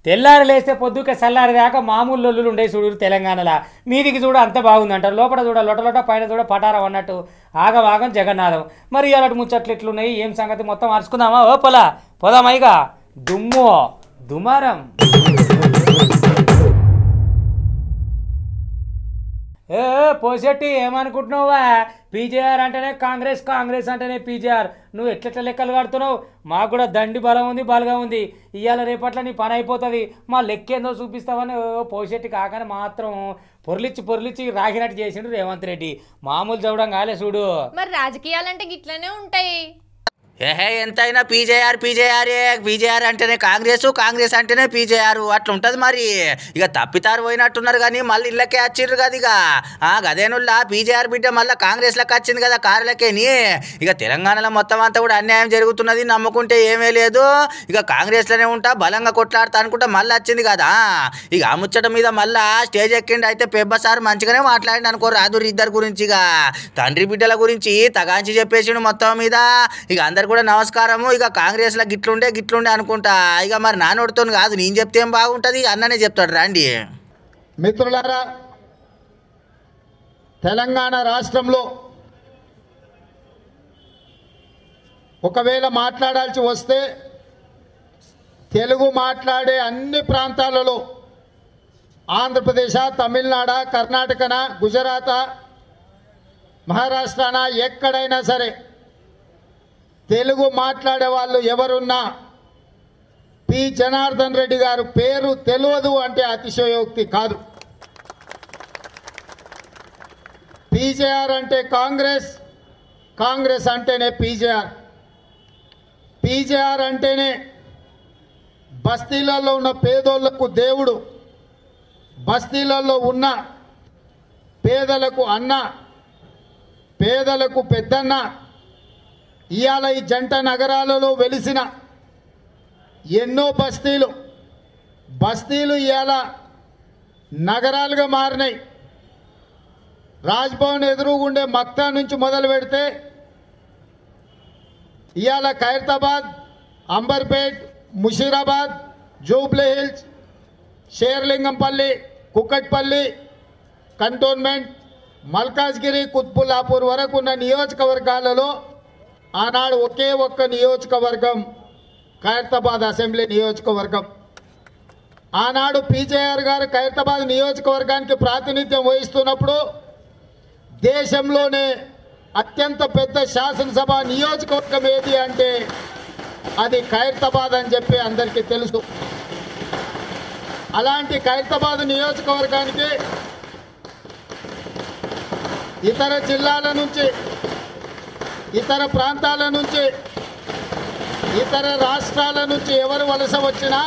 తెల్లారి లేస్తే పొద్దుకే చల్లారి దాకా మామూలు లొల్లులు ఉండే చూడు తెలంగాణలో మీదికి చూడ అంత బాగుంది అంటారు లోపల చూడ లొట లొట పైన చూడ పటారం అన్నట్టు ఆగం ఆగం జగన్నాథం మరి అలాంటి ముచ్చట్లు ఎట్లున్నాయి ఏం సంగతి మొత్తం అరుచుకుందామా ఓ పొలా పోదామైగా దుమ్ము దుమారం ఏ పోసెట్టి ఏమనుకుంటున్నావా పీజేఆర్ అంటేనే కాంగ్రెస్ కాంగ్రెస్ అంటేనే పీజేఆర్ నువ్వు ఎట్లెట్ల లెక్కలు కడుతున్నావు మాకు కూడా దండి బలం ఉంది బలగా ఉంది ఇవాళ రేపట్ల నీ పని అయిపోతుంది మా లెక్కేందో చూపిస్తావని ఓ పోసెట్టి కాకని మాత్రం పొర్లిచ్చి పొర్లిచ్చి రాగినట్టు చేసిండు రేవంత్ రెడ్డి మామూలు చూడడం కాలే చూడు మరి రాజకీయాలంటే గిట్లనే ఉంటాయి ఏహే ఎంతైనా పీజేఆర్ పీజేఆర్ పీజేఆర్ అంటేనే కాంగ్రెస్ కాంగ్రెస్ అంటేనే పీజేఆర్ అట్లా ఉంటుంది మరి ఇక తప్పితారు పోయినట్టున్నారు కానీ మళ్ళీ ఇళ్ళకే వచ్చిర్రు కదా ఇక ఆ గదేనుల్లా పీజేఆర్ బిడ్డ మళ్ళీ కాంగ్రెస్లోకి వచ్చింది కదా కారులకేని ఇక తెలంగాణలో మొత్తం అంతా కూడా అన్యాయం జరుగుతున్నది నమ్ముకుంటే ఏమీ లేదు ఇక కాంగ్రెస్లోనే ఉంటా బలంగా కొట్లాడతా అనుకుంటా మళ్ళీ వచ్చింది కదా ఇక ఆ ముచ్చట మీద మళ్ళా స్టేజ్ ఎక్కిండి అయితే పెబ్బ సార్ మంచిగానే మాట్లాడింది అనుకో రాదు ఇద్దరు గురించి ఇక తండ్రి బిడ్డల గురించి తగాంచి చెప్పేసిండు మొత్తం మీద ఇక అందరు కూడా నమస్కారము ఇక కాంగ్రెస్లో గిట్లుండే గిట్లుండే అనుకుంటా ఇక మరి నానోడితో కాదు నేను చెప్తే ఏం బాగుంటుంది అన్ననే చెప్తాడు రాండి మిత్రులారా తెలంగాణ రాష్ట్రంలో ఒకవేళ మాట్లాడాల్సి వస్తే తెలుగు మాట్లాడే అన్ని ప్రాంతాలలో ఆంధ్రప్రదేశ్ తమిళనాడ కర్ణాటకన గుజరాత మహారాష్ట్రన ఎక్కడైనా సరే తెలుగు మాట్లాడే వాళ్ళు ఎవరున్నా పి జనార్దన్ రెడ్డి గారు పేరు తెలియదు అంటే అతిశయోక్తి కాదు పీజేఆర్ అంటే కాంగ్రెస్ కాంగ్రెస్ అంటేనే పీజేఆర్ పీజేఆర్ అంటేనే బస్తీలలో ఉన్న పేదోళ్లకు దేవుడు బస్తీలలో ఉన్న పేదలకు అన్న పేదలకు పెద్దన్న ఇవాళ ఈ జంట నగరాలలో వెలిసిన ఎన్నో బస్తీలు బస్తీలు ఇవాళ నగరాలుగా మారినాయి రాజ్భవన్ ఎదురుగుండే మక్తా నుంచి మొదలు పెడితే ఇవాళ ఖైరతాబాద్ అంబర్పేట్ ముషీరాబాద్ జూబ్లీ హిల్స్ షేర్లింగంపల్లి కుక్కట్పల్లి కంటోన్మెంట్ మల్కాజ్గిరి కుత్బుల్లాపూర్ వరకు ఉన్న నియోజకవర్గాలలో ఆనాడు ఒకే ఒక్క నియోజకవర్గం ఖైరతాబాద్ అసెంబ్లీ నియోజకవర్గం ఆనాడు పీజేఆర్ గారు ఖైరతాబాద్ నియోజకవర్గానికి ప్రాతినిధ్యం వహిస్తున్నప్పుడు దేశంలోనే అత్యంత పెద్ద శాసనసభ నియోజకవర్గం ఏది అంటే అది ఖైరతాబాద్ అని చెప్పి అందరికీ తెలుసు అలాంటి ఖైరతాబాద్ నియోజకవర్గానికి ఇతర జిల్లాల నుంచి ఇతర ప్రాంతాల నుంచి ఇతర రాష్ట్రాల నుంచి ఎవరు వలస వచ్చినా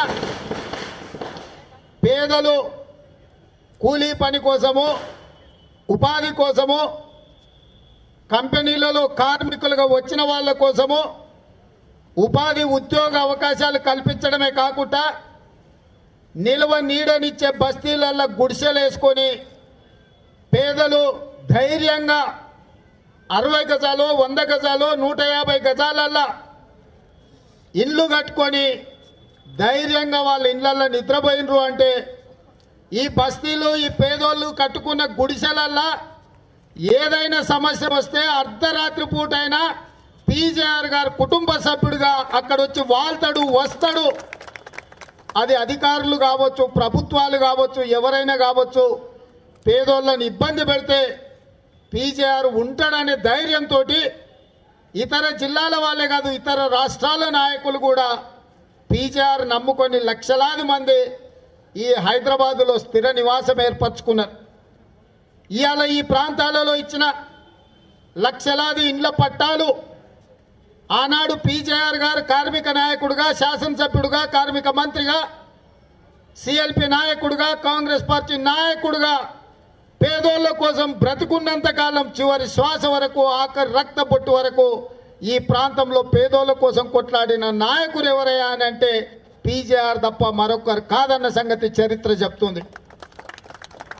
పేదలు కూలీ పని కోసము ఉపాధి కోసము కంపెనీలలో కార్మికులుగా వచ్చిన వాళ్ళ కోసము ఉపాధి ఉద్యోగ అవకాశాలు కల్పించడమే కాకుండా నిల్వ నీడనిచ్చే బస్తీలలో గుడిసెలు వేసుకొని పేదలు ధైర్యంగా అరవై గజాలు వంద గజాలు నూట యాభై గజాలల్లా ఇల్లు కట్టుకొని ధైర్యంగా వాళ్ళ ఇళ్ళల్లో నిద్రపోయినరు అంటే ఈ బస్తీలు ఈ పేదోళ్ళు కట్టుకున్న గుడిసెలల్లా ఏదైనా సమస్య వస్తే అర్ధరాత్రి పూటైనా పీజేఆర్ గారు కుటుంబ సభ్యుడిగా అక్కడ వచ్చి వాళ్తాడు వస్తాడు అది అధికారులు కావచ్చు ప్రభుత్వాలు కావచ్చు ఎవరైనా కావచ్చు పేదోళ్ళని ఇబ్బంది పెడితే పీజేఆర్ ఉంటాడనే ధైర్యంతో ఇతర జిల్లాల వాళ్ళే కాదు ఇతర రాష్ట్రాల నాయకులు కూడా పీజేఆర్ నమ్ముకొని లక్షలాది మంది ఈ హైదరాబాదులో స్థిర నివాసం ఏర్పరచుకున్నారు ఇవాళ ఈ ప్రాంతాలలో ఇచ్చిన లక్షలాది ఇండ్ల పట్టాలు ఆనాడు పీజేఆర్ గారు కార్మిక నాయకుడుగా శాసనసభ్యుడుగా కార్మిక మంత్రిగా సిఎల్పి నాయకుడుగా కాంగ్రెస్ పార్టీ నాయకుడుగా పేదోళ్ళ కోసం బ్రతుకున్నంత కాలం చివరి శ్వాస వరకు ఆఖరి రక్త బొట్టు వరకు ఈ ప్రాంతంలో పేదోళ్ళ కోసం కొట్లాడిన నాయకుడు ఎవరయ్యా అని అంటే పీజేఆర్ తప్ప మరొకరు కాదన్న సంగతి చరిత్ర చెప్తుంది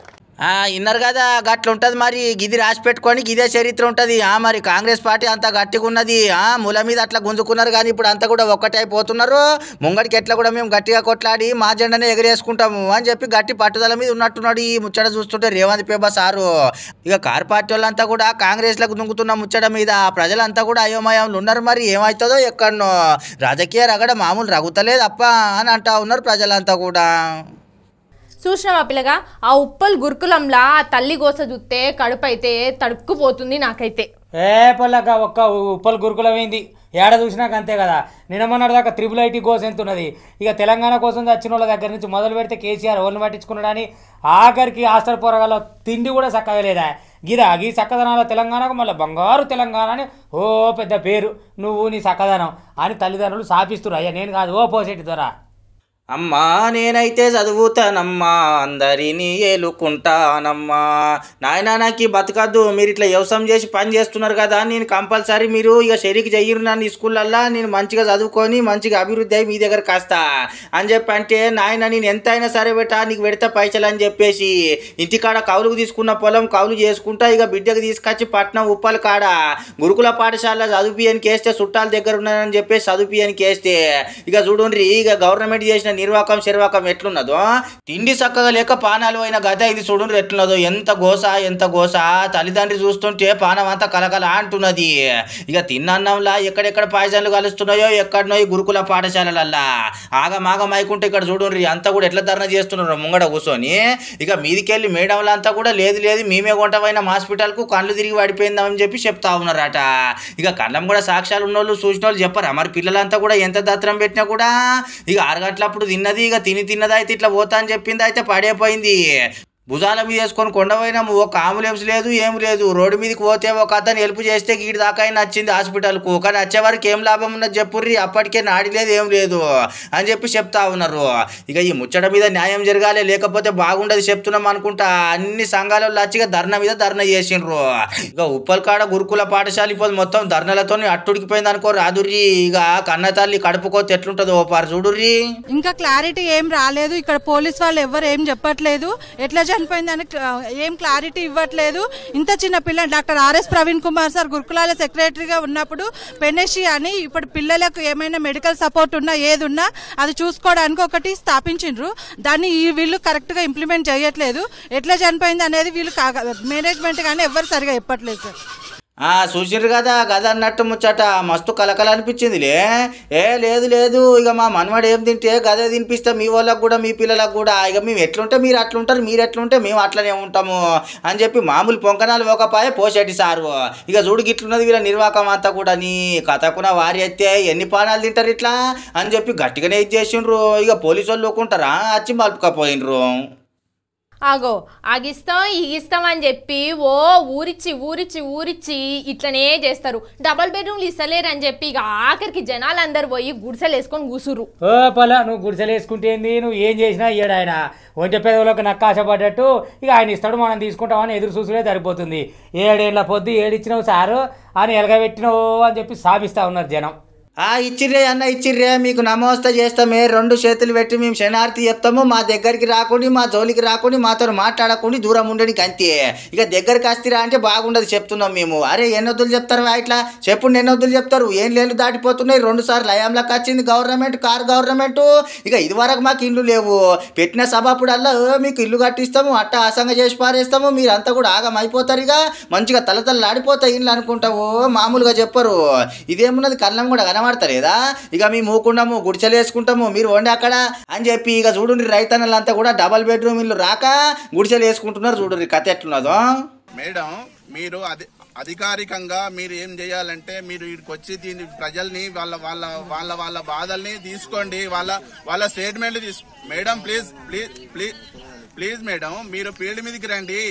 ఆ, ఇన్నారు కదా గట్ల ఉంటది మరి గిది రాసి పెట్టుకొని గిదే చరిత్ర ఉంటది ఆ మరి కాంగ్రెస్ పార్టీ అంతా గట్టిగా ఉన్నది ఆ ముల మీద అట్లా గుంజుకున్నారు కానీ ఇప్పుడు అంతా కూడా ఒక్కటే అయిపోతున్నారు ముంగడికి ఎట్లా కూడా మేము గట్టిగా కొట్లాడి మా జెండానే ఎగరేసుకుంటాము అని చెప్పి గట్టి పట్టుదల మీద ఉన్నట్టున్నాడు ఈ ముచ్చట చూస్తుంటే రేవంత్ పేబా సారు ఇక కార్ పార్టీ వాళ్ళంతా కూడా కాంగ్రెస్ లకు దుంకుతున్న ముచ్చట మీద ప్రజలంతా కూడా అయోమయంలో ఉన్నారు మరి ఏమవుతుందో ఎక్కడనో రాజకీయ రగడ మామూలు రగుతలేదు అప్ప అని అంటా ఉన్నారు ప్రజలంతా కూడా చూసినావా పిల్లగా ఆ ఉప్పల్ గురుకులంలా ఆ తల్లి గోస చూస్తే కడుపు అయితే తడుక్కుపోతుంది నాకైతే ఏ పొల్లక ఒక్క ఉప్పల్ గురుకులం ఏంది ఏడ చూసినాక అంతే కదా నిన్న మొన్నటి దాకా త్రిబుల్ ఐటీ కోసం ఎంత ఉన్నది ఇక తెలంగాణ కోసం వచ్చిన వాళ్ళ దగ్గర నుంచి మొదలు పెడితే కేసీఆర్ ఓళ్ళు పట్టించుకున్నాడని ఆఖరికి హాస్టల్ పోరగాల తిండి కూడా చక్కగా లేదా గిదా గీ చక్కదనాల తెలంగాణకు మళ్ళీ బంగారు తెలంగాణ అని ఓ పెద్ద పేరు నువ్వు నీ చక్కదనం అని తల్లిదండ్రులు సాపిస్తున్నారు అయ్యా నేను కాదు ఓ పోసేటి ద్వారా అమ్మా నేనైతే చదువుతానమ్మా అందరినీ ఏలుకుంటానమ్మా నాయనా నాకు ఈ బతకద్దు మీరు ఇట్లా వ్యవసాయం చేసి పని చేస్తున్నారు కదా నేను కంపల్సరీ మీరు ఇక షరీకి చెయ్యరు నన్ను ఈ స్కూళ్ళల్లో నేను మంచిగా చదువుకొని మంచిగా అభివృద్ధి అయ్యి మీ దగ్గర కాస్తా అని చెప్పి అంటే నాయన నేను ఎంతైనా సరే పెట్టా నీకు పెడతా పైసలు అని చెప్పేసి ఇంటికాడ కౌలుకు తీసుకున్న పొలం కౌలు చేసుకుంటా ఇక బిడ్డకు తీసుకొచ్చి పట్నం ఉప్పల కాడ గురుకుల పాఠశాల చదువుపియనికి వేస్తే చుట్టాల దగ్గర ఉన్నానని చెప్పేసి చదువుపియనికి వేస్తే ఇక చూడండి ఇక గవర్నమెంట్ చేసిన నిర్వాకం శర్వాకం ఎట్లున్నదో తిండి చక్కగా లేక పానాలు అయిన గద ఇది చూడండి ఎట్లున్నదో ఎంత గోస ఎంత గోస తల్లిదండ్రి చూస్తుంటే పానం అంతా కలకల అంటున్నది ఇక తిన్నన్నంలా ఎక్కడెక్కడ పాయసాలు కలుస్తున్నాయో ఎక్కడనో ఈ గురుకుల పాఠశాలలల్లా ఆగమాగం అయికుంటే ఇక్కడ చూడండి అంతా కూడా ఎట్లా ధర్నా చేస్తున్నారు ముంగడ కూర్చొని ఇక మీదికెళ్ళి మేడంలంతా కూడా లేదు లేదు మేమే కొంటమైన హాస్పిటల్కు కళ్ళు తిరిగి పడిపోయిందామని చెప్పి చెప్తా ఉన్నారట ఇక కళ్ళం కూడా సాక్ష్యాలు ఉన్నోళ్ళు చూసిన వాళ్ళు చెప్పరా మరి పిల్లలంతా కూడా ఎంత దత్రం పెట్టినా కూడా ఇక ఆరు గంటలప్పుడు తిన్నది ఇక తిని తిన్నది అయితే ఇట్లా పోతా అని చెప్పింది అయితే పడైపోయింది భుజాల మీద వేసుకొని కొండపోయినాము ఒక అంబులెన్స్ లేదు ఏం లేదు రోడ్డు మీదకి పోతే ఒక అతను హెల్ప్ చేస్తే గీడి దాకా అయినా నచ్చింది హాస్పిటల్కు కానీ వచ్చే వరకు ఏం లాభం ఉన్నది చెప్పుర్రి అప్పటికే నాడి లేదు ఏం లేదు అని చెప్పి చెప్తా ఉన్నారు ఇక ఈ ముచ్చట మీద న్యాయం జరగాలి లేకపోతే బాగుండదు చెప్తున్నాం అనుకుంటా అన్ని సంఘాలలో వచ్చి ధర్నా మీద ధర్నా చేసిండ్రు ఇక ఉప్పల్కాడ గురుకుల పాఠశాల ఇప్పుడు మొత్తం ధర్నలతో అట్టుడికిపోయింది అనుకో రాదుర్రి ఇక కన్న తల్లి కడుపుకోతే ఎట్లుంటుందో ఓ పారు చూడుర్రి ఇంకా క్లారిటీ ఏం రాలేదు ఇక్కడ పోలీస్ వాళ్ళు ఎవరు ఏం చెప్పట్లేదు ఎట్లా చనిపోయిందని క్లా- ఏం క్లారిటీ ఇవ్వట్లేదు ఇంత చిన్న పిల్ల doctor RS Praveen Kumar sir గురుకులాల సెక్రటరీగా ఉన్నప్పుడు పెనెషి అని ఇప్పుడు పిల్లలకు ఏమైనా మెడికల్ సపోర్ట్ ఉన్నా ఏది ఉన్నా అది చూసుకోవడానికి ఒకటి స్థాపించిండ్రు దాన్ని ఈ వీళ్ళు కరెక్ట్గా ఇంప్లిమెంట్ చేయట్లేదు ఎట్లా చనిపోయింది అనేది వీళ్ళు మేనేజ్మెంట్ కానీ ఎవరు సరిగా చెప్పట్లేదు సార్ ఆ చూసిర్రు కదా గద అన్నట్టు ముచ్చట మస్తు కలకల అనిపించిందిలే ఏ లేదు లేదు ఇక మా మనవాడు ఏం తింటే గదే తినిపిస్తే మీ వాళ్ళకు కూడా మీ పిల్లలకు కూడా ఇక మేము ఎట్లుంటే మీరు అట్లుంటారు మీరు ఎట్లుంటే మేము అట్లనే ఉంటాము అని చెప్పి మామూలు పొంకనాలు ఒకపాయ పోసేటి సారు ఇక చూడు గిట్లున్నది వీళ్ళ నిర్వాకం అంతా కూడా నీ కథకున వారి అయితే ఎన్ని పానాలు తింటారు ఇట్లా అని చెప్పి గట్టిగానే ఇది చేసిండ్రు ఇక పోలీసు వాళ్ళు ఊకుంటారా వచ్చి మలుపుకపోయినరు ఆగో ఆగిస్తాం ఈగిస్తాం అని చెప్పి ఓ ఊరిచ్చి ఊరిచ్చి ఊరిచ్చి ఇట్లనే చేస్తారు డబల్ బెడ్రూమ్లు ఇస్తలేరు అని చెప్పి ఇక ఆఖరికి జనాలందరూ పోయి గుడిసెలు వేసుకొని కూసురు ఓ పొల నువ్వు గుడిసెలు వేసుకుంటే ఏంది నువ్వు ఏం చేసినా ఇయ్యడు ఆయన ఒంటి పెదవులకు నక్కాశపడ్డట్టు ఇక ఆయన ఇస్తాడు మనం తీసుకుంటామని ఎదురు చూసుడే సరిపోతుంది ఏడేళ్ళ పొద్దు ఏడిచ్చినావు సారు అని ఎలగబెట్టినావు అని చెప్పి సాపిస్తా ఉన్నారు జనం ఆ ఇచ్చిర్రే అన్న ఇచ్చిర్రే మీకు నమోస్తే చేస్తామే రెండు చేతులు పెట్టి మేము శనార్థి చెప్తాము మా దగ్గరికి రాకుండా మా జోలికి రాకుండా మాతో మాట్లాడకుండా దూరం ఉండడానికి అంతే ఇక దగ్గరికి వస్తారా అంటే బాగుండదు చెప్తున్నాం మేము అరే ఎన్నొద్దులు చెప్తారు ఇట్లా చెప్పుడు ఎన్నొద్దులు చెప్తారు ఏం లేలు దాటిపోతున్నాయి రెండు సార్లు లయాంలోకి వచ్చింది గవర్నమెంట్ కార్ గవర్నమెంట్ ఇక ఇదివరకు మాకు ఇల్లు లేవు పెట్టిన సభ అప్పుడల్లా "ఓ, మీకు ఇల్లు కట్టిస్తాము అట్ట ఆసంగా చేసి పారేస్తాము మీరంతా కూడా ఆగం అయిపోతారు ఇక మంచిగా తలతలు ఆడిపోతాయి ఇల్లు అనుకుంటావు మామూలుగా చెప్పరు ఇదేమున్నది కళ్ళం కూడా కనబడతలేదా ఇక మేము మూకుండాము గుడిచెలు వేసుకుంటాము మీరు వండి అక్కడ అని చెప్పి ఇక చూడండి రైతన్నలంతా కూడా డబల్ బెడ్రూమ్ ఇల్లు రాక గుడిచెలు వేసుకుంటున్నారు చూడండి కథ ఎట్లున్నదో మేడం మీరు అధి అధికారికంగా మీరు ఏం చేయాలంటే మీరు ఇక్కడికి వచ్చి దీని ప్రజల్ని వాళ్ళ వాళ్ళ వాళ్ళ వాళ్ళ బాధల్ని తీసుకోండి వాళ్ళ వాళ్ళ స్టేట్మెంట్లు తీసు madam please please please please madam మీరు ఫీల్డ్ మీదకి రండి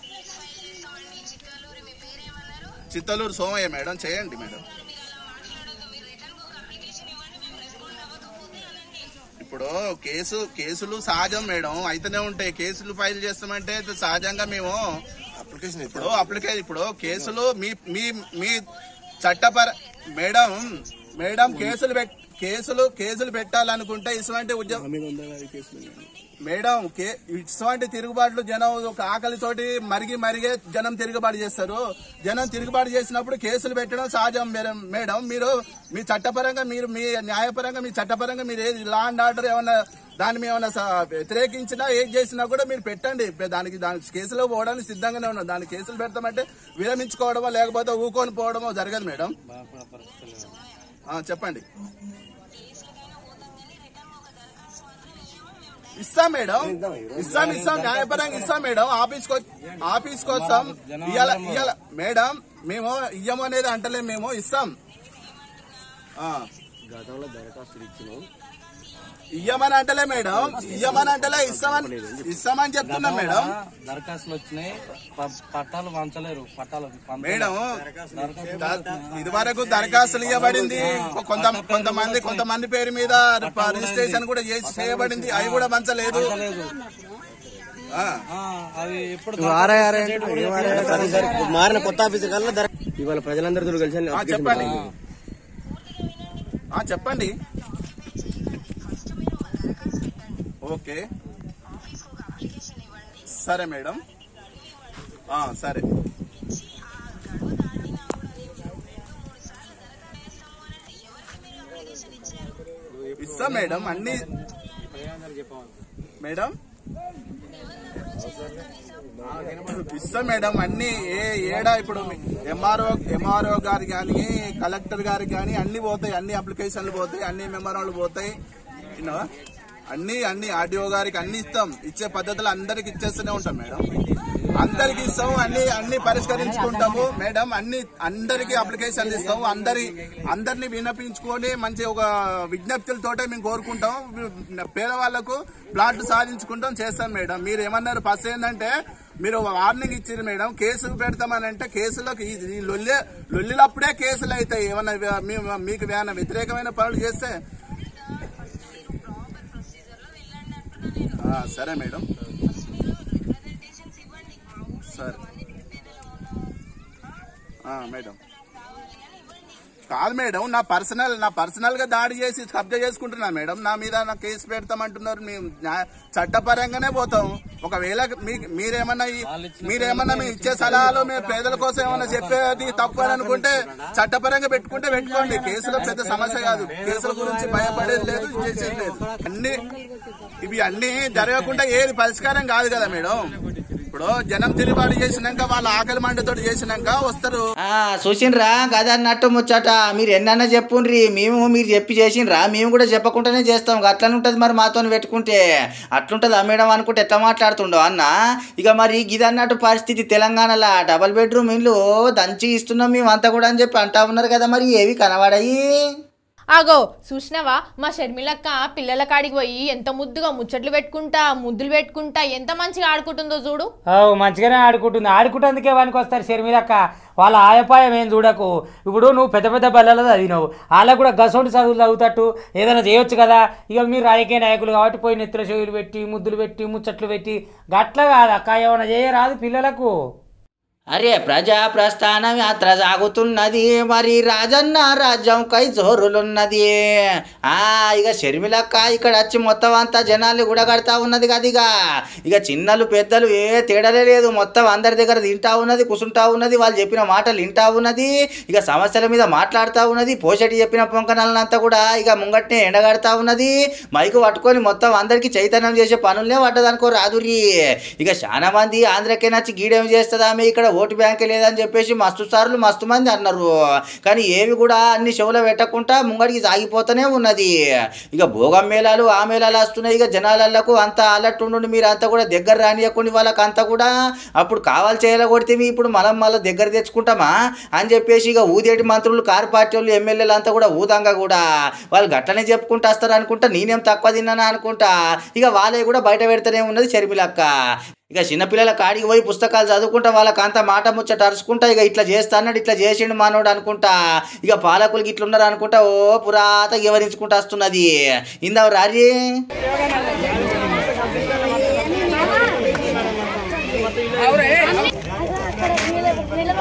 చిత్తలూరు సోమయ్య మేడం చేయండి మేడం ఇప్పుడు కేసు కేసులు సహజం మేడం అయితేనే ఉంటాయి కేసులు ఫైల్ చేస్తామంటే సహజంగా మేము అప్లికేషన్ ఇప్పుడు అప్లికేషన్ ఇప్పుడు కేసులు మీ మీ మీ చట్టపర మేడం మేడం కేసులు పెట్ కేసులు కేసులు పెట్టాలనుకుంటే ఇటువంటి ఉద్యమం మేడం కే ఇటువంటి తిరుగుబాట్లు జనం ఒక ఆకలితోటి మరిగి మరిగే జనం తిరుగుబాటు చేస్తారు జనం తిరుగుబాటు చేసినప్పుడు కేసులు పెట్టడం సహజం మేడం మేడం మీరు మీ చట్టపరంగా మీరు మీ న్యాయపరంగా మీ చట్టపరంగా మీరు ఏది లా అండ్ ఆర్డర్ ఏమన్నా దాని మీద ఏమన్నా స- వ్యతిరేకించినా ఏది చేసినా కూడా మీరు పెట్టండి దానికి దాని కేసులో పోవడానికి సిద్ధంగానే ఉన్నాం దాని కేసులు పెడతామంటే విరమించుకోవడమో లేకపోతే ఊకొని పోవడమో జరగదు మేడం ఆ, చెప్పండి ఇస్తాం మేడం ఇస్తాం ఇస్తాం న్యాయపరంగా ఇస్తాం మేడం ఆఫీస్ ఆఫీస్ కోసం ఇయ్యాల ఇయ్యాల మేడం మేము ఇయ్యము అనేది అంటలేం మేము ఇస్తాం ఆ. ఇయ్యమని అంటలే మేడం ఇయ్యమని అంటలే ఇస్తామని ఇస్తామని చెప్తున్నాం మేడం దరఖాస్తులు వచ్చినాయి ప- పట్టాలు పంచలేరు పట్టాలు పంచ- మేడం ఇది వరకు దరఖాస్తులు ఇవ్వబడింది కొంత కొంతమంది కొంతమంది పేరు మీద రిజిస్ట్రేషన్ కూడా చేసి చేయబడింది అవి కూడా పంచలేదు ఆ. ఆ, అవి ఎప్పుడు మారిన కొత్త ఆఫీసర్ కల్లా ధర ఇవాళ ప్రజలందరితో కలిసి ఆ, చెప్పండి ఆ, చెప్పండి ఓకే సరే మేడం ఆ, సరే ఇస్తాం మేడం అన్ని మేడం ఇస్తాం మేడం అన్ని ఏ ఏడా ఇప్పుడు ఎంఆర్ఓ ఎంఆర్ఓ గారు కానీ కలెక్టర్ గారికి కానీ అన్ని పోతాయి అన్ని అప్లికేషన్లు పోతాయి అన్ని మెమోరాలు పోతాయి విన్నావా? అన్ని అన్ని ఆర్డీఓ గారికి అన్ని ఇస్తాం ఇచ్చే పద్ధతులు అందరికి ఇచ్చేస్తూనే ఉంటాం మేడం అందరికి ఇస్తాము అన్ని అన్ని పరిష్కరించుకుంటాము మేడం అన్ని అందరికి అప్లికేషన్లు ఇస్తాము అందరి అందరిని విన్నపించుకొని మంచి ఒక విజ్ఞప్తులతోటే మేము కోరుకుంటాం పేదవాళ్లకు ప్లాట్లు సాధించుకుంటాం చేస్తాం మేడం మీరు ఏమన్నారు ఫస్ట్ ఏంటంటే మీరు వార్నింగ్ ఇచ్చారు మేడం కేసులు పెడతామని అంటే కేసులకు ఈ ఈ లొల్లి లొల్లిలప్పుడే కేసులు అవుతాయి ఏమన్నా వ్య- మీ- మీకు ఏమైనా వ్యతిరేకమైన పనులు చేస్తే ఆ, సరే మేడం సరే ఆ, మేడం కాదు మేడం నా పర్సనల్ నా పర్సనల్ గా దాడి చేసి కబ్జా చేసుకుంటున్నా మేడం నా మీద నా కేసు పెడతామంటున్నారు మేము న్యాయ- చట్టపరంగానే పోతాం ఒకవేళ మీ- మీరేమన్నా ఈ- మీరేమన్నా మీ ఇచ్చే సలహాలు మేము పేదల కోసం ఏమన్నా చెప్పేది తప్పు అని అనుకుంటే చట్టపరంగా పెట్టుకుంటే పెట్టుకోండి కేసులో పెద్ద సమస్య కాదు కేసుల గురించి భయపడేది లేదు చేసేది లేదు అన్ని ఇవి అన్ని జరగకుండా ఏది పరిష్కారం కాదు కదా మేడం ఇప్పుడు జనం తిరుగుబాటు చేసినాక వాళ్ళ ఆకలి మంటతో చేసినాక వస్తారు ఆ, చూసిండ్రా గది అన్నట్టు ముచ్చట మీరు ఎన్నన్నా చెప్పుండ్రి మేము మీరు చెప్పి చేసిండ్రా మేము కూడా చెప్పకుండానే చేస్తాం అట్లనే ఉంటుంది మరి మాతో పెట్టుకుంటే అట్లుంటుంది అమ్మేయడం అనుకుంటే ఎట్లా మాట్లాడుతుండో అన్న ఇక మరి గిది అన్నట్టు పరిస్థితి తెలంగాణలో డబల్ బెడ్రూమ్ ఇల్లు దంచి ఇస్తున్నాం మేము అంతా కూడా అని చెప్పి అంటా ఉన్నారు కదా మరి ఏవి కనబడాయి ఆగో చూసినావా మా షర్మిలక్క పిల్లల కాడికి పోయి ఎంత ముద్దుగా ముచ్చట్లు పెట్టుకుంటా ముద్దులు పెట్టుకుంటా ఎంత మంచిగా ఆడుకుంటుందో చూడు అవు మంచిగానే ఆడుకుంటుంది ఆడుకుంటందుకే వానికి వస్తారు షర్మిలక్క వాళ్ళ ఆయపాయం ఏం చూడకు ఇప్పుడు నువ్వు పెద్ద పెద్ద బల్లలు చదివినావు వాళ్ళకు కూడా గసోటి చదువులు చదువుతట్టు ఏదైనా చేయొచ్చు కదా ఇక మీరు రాజకీయ నాయకులు కాబట్టి పోయి నెత్తుల చెవులు పెట్టి ముద్దులు పెట్టి ముచ్చట్లు పెట్టి గట్ల కాదు అక్క ఏమైనా చేయరాదు పిల్లలకు అరే ప్రజా ప్రస్థానం యాత్ర సాగుతున్నది మరి రాజన్న రాజ్యం కై జోరులున్నది ఆ ఇక షర్మిలక్క ఇక్కడ వచ్చి మొత్తం అంతా జనాలు కూడా కడతా ఉన్నది కదా ఇక ఇక చిన్నలు పెద్దలు ఏ తేడలే లేదు మొత్తం అందరి దగ్గర తింటా ఉన్నది కుసుంటా ఉన్నది వాళ్ళు చెప్పిన మాటలు వింటా ఉన్నది ఇక సమస్యల మీద మాట్లాడుతూ ఉన్నది పోషటి చెప్పిన పొంకనాలంతా కూడా ఇక ముంగట్నే ఎండగడతా ఉన్నది మైకు పట్టుకొని మొత్తం అందరికీ చైతన్యం చేసే పనులనే పడ్డదనుకో రాదురి ఇక చాలా మంది ఆంధ్రకే నచ్చి గీడేం చేస్తుంది ఆమె ఇక్కడ ఓటు బ్యాంకే లేదని చెప్పేసి మస్తు సార్లు మస్తు మంది అన్నారు కానీ ఏవి కూడా అన్ని చెవులో పెట్టకుండా ముంగడికి సాగిపోతూనే ఉన్నది ఇక భోగం మేళాలు ఆ మేళాలు వస్తున్నాయి ఇక జనాలకు అంత అలర్ట్ ఉండు మీరు అంతా కూడా దగ్గర రానియకుండా వాళ్ళకి అంతా కూడా అప్పుడు కావాలి చేయాల కొడితే ఇప్పుడు మనం మళ్ళీ దగ్గర తెచ్చుకుంటామా అని చెప్పేసి ఇక ఊదేటి మంత్రులు కారు పార్టీ వాళ్ళు ఎమ్మెల్యేలు అంతా కూడా ఊదంగా కూడా వాళ్ళు గట్లనే చెప్పుకుంటూ వస్తారు అనుకుంటా నేనేం తక్కువ తిన్నానా అనుకుంటా ఇక వాళ్ళే కూడా బయట పెడతానే ఉన్నది చెరిమిలక్క ఇక చిన్నపిల్లల కాడికి పోయి పుస్తకాలు చదువుకుంటా వాళ్ళకి అంత మాట ముచ్చట అరుచుకుంటా ఇక ఇట్లా చేస్తా అన్నాడు ఇట్లా చేసిండు మానవుడు అనుకుంటా ఇక పాలకులకి ఇట్లున్నారు అనుకుంటా ఓ పురాత వివరించుకుంటా వస్తున్నది ఇందావు రాజీ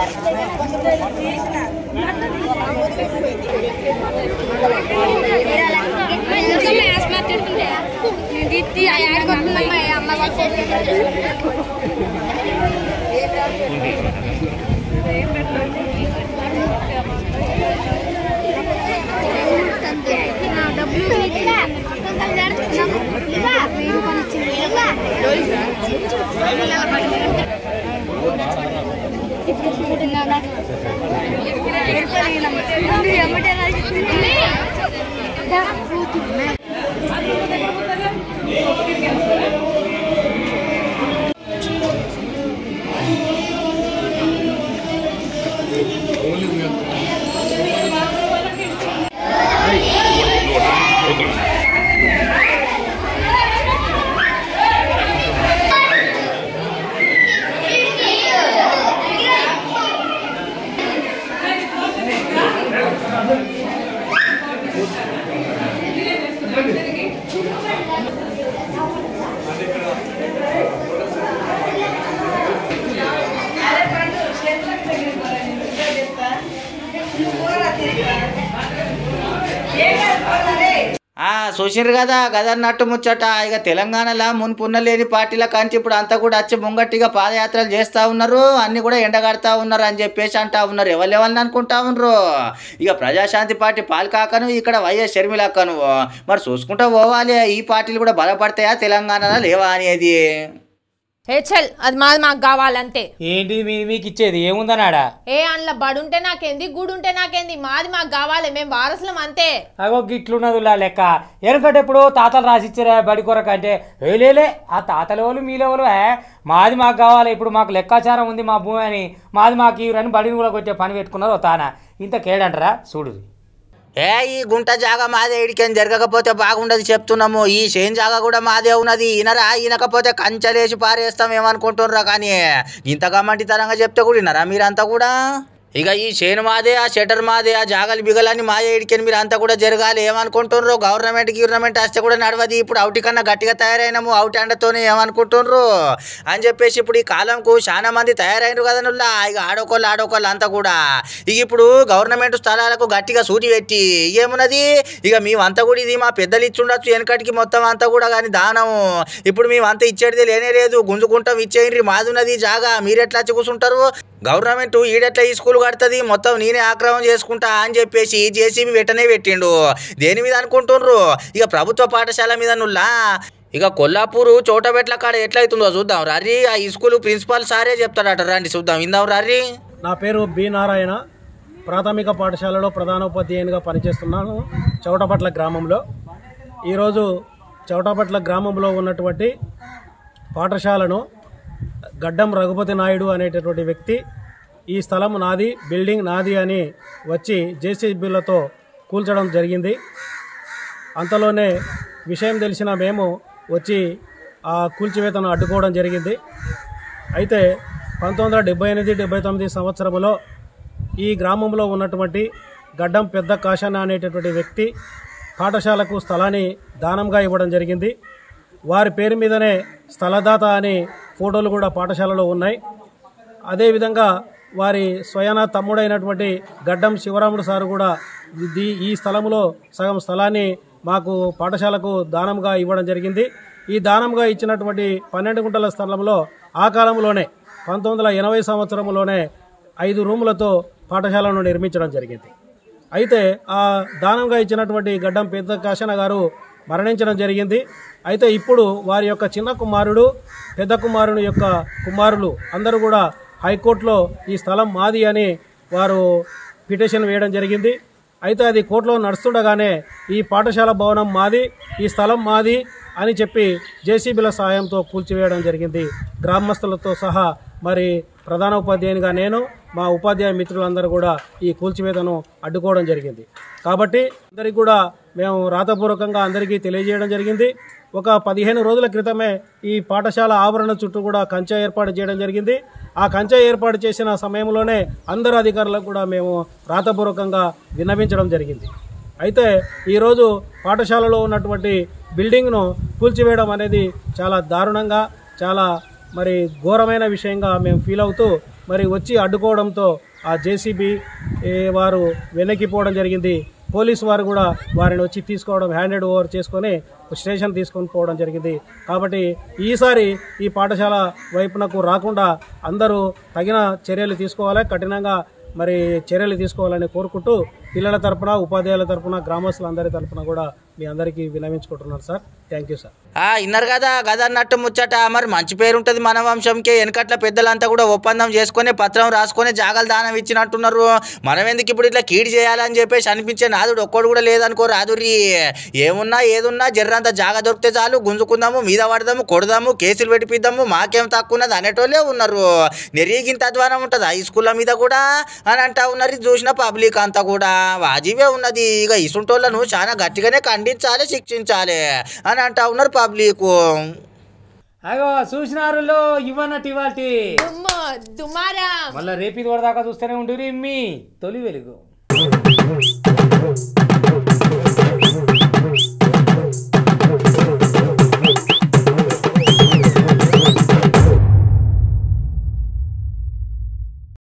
నిలబడి ఆ చూసిర్రు కదా గదన్నట్టు ముచ్చట ఇక తెలంగాణలో మున్పున్న లేని పార్టీల కంచి ఇప్పుడు అంతా కూడా వచ్చి ముంగట్టిగా పాదయాత్రలు చేస్తా ఉన్నారు అన్ని కూడా ఎండగడతా ఉన్నారు అని చెప్పేసి అంటా ఉన్నారు ఎవరెవరిని అనుకుంటా ఉన్నారు ఇక ప్రజాశాంతి పార్టీ పాల్కాకను ఇక్కడ వైఎస్ షర్మిలక్కను మరి చూసుకుంటూ పోవాలి ఈ పార్టీలు కూడా బలపడతాయా తెలంగాణలో లేవా అనేది హెచ్ఎల్ అది మాది మాకు కావాలంతే ఏంటి మీ మీకు ఇచ్చేది ఏముందన్నాడా ఏ అందులో బడుంటే నాకేంది గుడుంటే నాకేంది మాది మాకు కావాలి మేము వారసులం అంతే అగో గిట్లున్నదిలా లెక్క వెనకటి ఎప్పుడు తాతలు రాసిచ్చారా బడి కొరకు అంటే వేలేలే ఆ తాతల వాళ్ళు మీలెవరు ఏ మాది మాకు కావాలి ఇప్పుడు మాకు లెక్కాచారం ఉంది మా భూమి అని మాది మాకు ఇవరని బడిని కూడా కొట్టే పని పెట్టుకున్నారు ఓ తాన ఇంత కేడంటారా చూడు ఏ ఈ గుంట జాగా మాదే ఇడికేం జరగకపోతే బాగుండదు చెప్తున్నాము ఈ చేన్ జాగా కూడా మాదే ఉన్నది ఈనరా ఈనకపోతే కంచలేసి పారేస్తాం ఏమనుకుంటున్నారా కానీ ఇంత గమ్మంటి తరంగా చెప్తే కూడా వినరా మీరంతా కూడా ఇక ఈ చేను మాదే ఆ షటర్ మాదే ఆ జాగలు బిగలని మాదే ఇడికని మీరు అంతా కూడా జరగాలి ఏమనుకుంటున్నారు గవర్నమెంట్ గవర్నమెంట్ వస్తే కూడా నడవది ఇప్పుడు అవుటి కన్నా గట్టిగా తయారైనాము అవుటి అండతోనే ఏమనుకుంటున్నారు అని చెప్పేసి ఇప్పుడు ఈ కాలంకు చాలా మంది తయారైనరు కదా నుల్లా ఇక ఆడోకోళ్ళు ఆడోకోళ్ళు అంతా కూడా ఇక ఇప్పుడు గవర్నమెంట్ స్థలాలకు గట్టిగా సూటి పెట్టి ఏమున్నది ఇక మేమంతా కూడా ఇది మా పెద్దలు ఇచ్చుండొచ్చు వెనకటికి మొత్తం అంతా కూడా కానీ దానము ఇప్పుడు మేమంతా ఇచ్చేది లేనే లేదు గుంజుకుంటాం ఇచ్చేయండి మాదున్నది జాగా మీరెట్లా వచ్చి కూర్చుంటారు గవర్నమెంట్ ఈడెట్లా ఈ స్కూల్ కడుతుంది మొత్తం నేనే ఆక్రమణ చేసుకుంటా అని చెప్పేసి జేసీబీ వెంటనే పెట్టిండు దేని మీద అనుకుంటుండ్రు ఇక ప్రభుత్వ పాఠశాల మీద నుల్లా ఇక కొల్లాపూరు చోటబెట్ల కాడ ఎట్లయితుందో చూద్దాం రర్రి ఆ ఈ స్కూల్ ప్రిన్సిపాల్ సారే చెప్తాడట రండి చూద్దాం ఇందాం రర్రి నా పేరు బి నారాయణ ప్రాథమిక పాఠశాలలో ప్రధానోపాధ్యాయునిగా పనిచేస్తున్నాను చౌటపట్ల గ్రామంలో ఈరోజు చౌటపట్ల గ్రామంలో ఉన్నటువంటి పాఠశాలను గడ్డం రఘుపతి నాయుడు అనేటటువంటి వ్యక్తి ఈ స్థలం నాది బిల్డింగ్ నాది అని వచ్చి జేసీబీలతో కూల్చడం జరిగింది అంతలోనే విషయం తెలిసిన మేము వచ్చి ఆ కూల్చివేతను అడ్డుకోవడం జరిగింది అయితే పంతొమ్మిది వందల డెబ్బై ఎనిమిది డెబ్బై తొమ్మిది సంవత్సరంలో ఈ గ్రామంలో ఉన్నటువంటి గడ్డం పెద్ద కాషాన అనేటటువంటి వ్యక్తి పాఠశాలకు స్థలాన్ని దానంగా ఇవ్వడం జరిగింది వారి పేరు మీదనే స్థలదాత అని ఫోటోలు కూడా పాఠశాలలో ఉన్నాయి అదేవిధంగా వారి స్వయాన తమ్ముడైనటువంటి గడ్డం శివరాముడు సారు కూడా ఇది ఈ స్థలంలో సగం స్థలాన్ని మాకు పాఠశాలకు దానంగా ఇవ్వడం జరిగింది ఈ దానంగా ఇచ్చినటువంటి పన్నెండు గుంటల స్థలంలో ఆ కాలంలోనే పంతొమ్మిది వందల ఎనభై సంవత్సరంలోనే ఐదు రూములతో పాఠశాలను నిర్మించడం జరిగింది అయితే ఆ దానంగా ఇచ్చినటువంటి గడ్డం పెద్ద కాశన గారు మరణించడం జరిగింది అయితే ఇప్పుడు వారి యొక్క చిన్న కుమారుడు పెద్ద కుమారుని యొక్క కుమారులు అందరూ కూడా హైకోర్టులో ఈ స్థలం మాది అని వారు పిటిషన్ వేయడం జరిగింది అయితే అది కోర్టులో నడుస్తుండగానే ఈ పాఠశాల భవనం మాది ఈ స్థలం మాది అని చెప్పి జేసీబీల సహాయంతో కూల్చివేయడం జరిగింది గ్రామస్తులతో సహా మరి ప్రధాన ఉపాధ్యాయునిగా నేను మా ఉపాధ్యాయ మిత్రులందరూ కూడా ఈ కూల్చివేతను అడ్డుకోవడం జరిగింది కాబట్టి అందరికీ కూడా మేము రాతపూర్వకంగా అందరికీ తెలియజేయడం జరిగింది ఒక పదిహేను రోజుల క్రితమే ఈ పాఠశాల ఆవరణ చుట్టూ కూడా కంచె ఏర్పాటు చేయడం జరిగింది ఆ కంచె ఏర్పాటు చేసిన సమయంలోనే అందరు అధికారులకు కూడా మేము రాతపూర్వకంగా విన్నవించడం జరిగింది అయితే ఈరోజు పాఠశాలలో ఉన్నటువంటి బిల్డింగ్ను కూల్చివేయడం అనేది చాలా దారుణంగా చాలా మరి ఘోరమైన విషయంగా మేము ఫీల్ అవుతూ మరి వచ్చి అడ్డుకోవడంతో ఆ జేసీబీ వారు వెనక్కిపోవడం జరిగింది పోలీసు వారు కూడా వారిని వచ్చి తీసుకోవడం హ్యాండెడ్ ఓవర్ చేసుకొని స్టేషన్ తీసుకొని పోవడం జరిగింది కాబట్టి ఈసారి ఈ పాఠశాల వైపునకు రాకుండా అందరూ తగిన చర్యలు తీసుకోవాలి కఠినంగా మరి చర్యలు తీసుకోవాలని కోరుకుంటూ పిల్లల తరపున ఉపాధ్యాయుల తరపున గ్రామస్తులందరి తరపున కూడా మీ అందరికీ వినవించుకుంటున్నాను సార్ థ్యాంక్ యూ సార్ ఆ ఇన్నారు కదా గదన్నట్టు ముచ్చట మరి మంచి పేరు ఉంటుంది మన వంశంకి వెనకట్ల పెద్దలంతా కూడా ఒప్పందం చేసుకొని పత్రం రాసుకొని జాగలు దానం ఇచ్చినట్టున్నారు మనం ఎందుకు ఇప్పుడు ఇట్లా కీడు చేయాలని చెప్పేసి అనిపించే నాదుడు ఒక్కడు కూడా లేదనుకో రాదురి ఏమున్నా ఏదున్నా జర్రంత జాగ దొరికితే చాలు గుంజుకుందాము మీద పడదాము కొడదాము కేసులు పెట్టిపిద్దాము మాకేం తక్కువ ఉన్నది అనేటోళ్ళే ఉన్నారు నెరిగింత అధ్వానం ఉంటుంది హై స్కూళ్ళ మీద కూడా అని అంటా ఉన్నారు ఇది చూసిన పబ్లిక్ అంతా కూడా వాజీవే ఉన్నది ఇక ఇసుంటోళ్ళను చాలా గట్టిగానే ఖండించాలి శిక్షించాలి అని అంటా ఉన్నారు పబ్లిక్ అగో చూసినారులో ఇవ్వన్నట్టు ఇవాల్టి దుమ్ము దుమారా మళ్ళీ రేపు ఇది వరదాకా చూస్తూనే ఉండు మీ తొలి వెలుగు